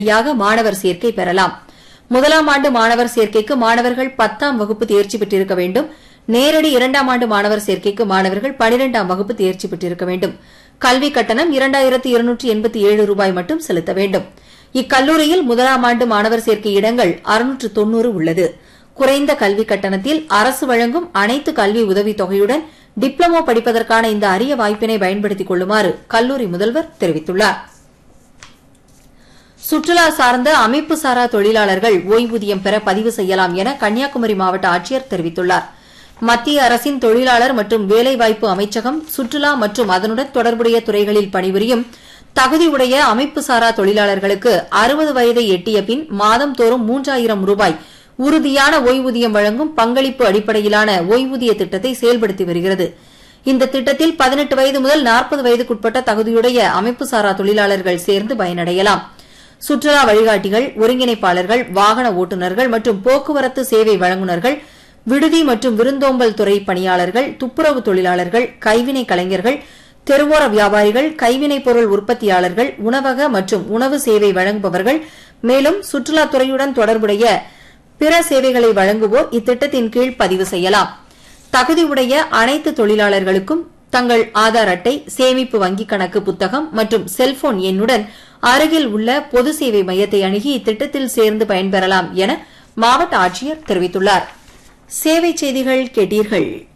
யாக மாணவர் சேர்க்கை பெறலாம் முதலாம் ஆண்டு மாணவர் சேர்க்கைக்கு மாணவர்கள் பத்தாம் வகுப்பு தேர்ச்சி பெற்றிருக்க வேண்டும் நேரடி இரண்டாம் ஆண்டு மாணவர் சேர்க்கைக்கு மாணவர்கள் பனிரெண்டாம் வகுப்பு தேர்ச்சி பெற்றிருக்க வேண்டும் கல்வி கட்டணம் இரண்டாயிரத்து இருநூற்று எண்பத்தி ஏழு ரூபாய் மட்டும் செலுத்த வேண்டும் இக்கல்லூரியில் முதலாம் ஆண்டு மாணவர் சேர்க்கை இடங்கள் அறுநூற்று தொன்னூறு உள்ளது குறைந்த கல்வி கட்டணத்தில் அரசு வழங்கும் அனைத்து கல்வி உதவித் தொகையுடன் டிப்ளமோ படிப்பதற்கான இந்த அரிய வாய்ப்பினை பயன்படுத்திக் கொள்ளுமாறு கல்லூரி முதல்வர் தெரிவித்துள்ளார் சுற்றுலா சார்ந்த அமைப்பு சாரா தொழிலாளர்கள் ஓய்வூதியம் பெற பதிவு செய்யலாம் என கன்னியாகுமரி மாவட்ட ஆட்சியர் தெரிவித்துள்ளார் மத்திய அரசின் தொழிலாளர் மற்றும் வேலைவாய்ப்பு அமைச்சகம் சுற்றுலா மற்றும் அதனுடன் தொடர்புடைய துறைகளில் பணிபுரியும் தகுதியுடைய அமைப்பு சாரா தொழிலாளர்களுக்கு அறுபது வயதை எட்டிய பின் மாதந்தோறும் மூன்றாயிரம் ரூபாய் உறுதியான ஓய்வூதியம் வழங்கும் பங்களிப்பு அடிப்படையிலான ஓய்வூதிய திட்டத்தை செயல்படுத்தி வருகிறது இந்த திட்டத்தில் பதினெட்டு வயது முதல் நாற்பது வயதுக்குட்பட்ட தகுதியுடைய அமைப்பு சாரா தொழிலாளர்கள் சேர்ந்து பயனடையலாம் சுற்றுலா வழிகாட்டிகள் ஒருங்கிணைப்பாளர்கள் வாகன ஓட்டுநர்கள் மற்றும் போக்குவரத்து சேவை வழங்குநர்கள் விடுதி மற்றும் விருந்தோம்பல் துறை பணியாளர்கள் துப்புரவு தொழிலாளர்கள் கைவினை கலைஞர்கள் தெருவோர வியாபாரிகள் கைவினைப் பொருள் உற்பத்தியாளர்கள் உணவக மற்றும் உணவு சேவை வழங்குபவர்கள் மேலும் சுற்றுலாத்துறையுடன் தொடர்புடைய பிற சேவைகளை வழங்குவோர் இத்திட்டத்தின் கீழ் பதிவு செய்யலாம் தகுதியுடைய அனைத்து தொழிலாளர்களுக்கும் தங்கள் ஆதார் அட்டை சேமிப்பு வங்கிக் கணக்கு புத்தகம் மற்றும் செல்போன் எண்ணுடன் அருகில் உள்ள பொது சேவை மையத்தை அணுகி இத்திட்டத்தில் சேர்ந்து பயன்பெறலாம் என மாவட்ட ஆட்சியர் தெரிவித்துள்ளார் சேவை செய்திகள் கேட்டீர்கள்